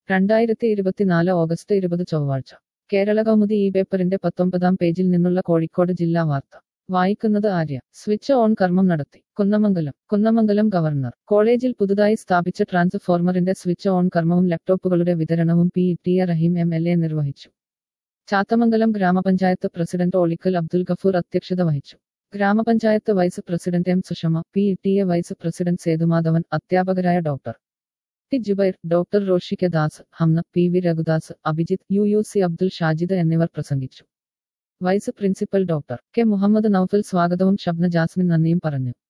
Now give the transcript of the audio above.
രണ്ടായിരത്തി ഇരുപത്തിനാല് ഓഗസ്റ്റ് ഇരുപത് ചൊവ്വാഴ്ച കേരള കൗമുദി ഈ പേപ്പറിന്റെ പത്തൊമ്പതാം പേജിൽ നിന്നുള്ള കോഴിക്കോട് ജില്ലാ വാർത്ത വായിക്കുന്നത് ആര്യ സ്വിച്ച് ഓൺ കർമ്മം നടത്തി കുന്നമംഗലം കുന്നമംഗലം ഗവർണർ കോളേജിൽ പുതുതായി സ്ഥാപിച്ച ട്രാൻസ്ഫോർമറിന്റെ സ്വിച്ച് ഓൺ കർമ്മവും ലാപ്ടോപ്പുകളുടെ വിതരണവും P T A Rahim M L A നിർവഹിച്ചു ചാത്തമംഗലം ഗ്രാമപഞ്ചായത്ത് പ്രസിഡന്റ് ഒളിക്കൽ അബ്ദുൽ ഗഫൂർ അധ്യക്ഷത വഹിച്ചു ഗ്രാമപഞ്ചായത്ത് vice president M Sushama P T A vice president Sethumadhavan അധ്യാപകരായ doctor T Jubair doctor Roshika Das Hamna P V Raghudas Abhijith U U C Abdul Shajid എന്നിവർ പ്രസംഗിച്ചു vice principal doctor K Muhammad Noufal സ്വാഗതവും ഷബ്ന ജാസ്മിൻ നന്ദിയും പറഞ്ഞു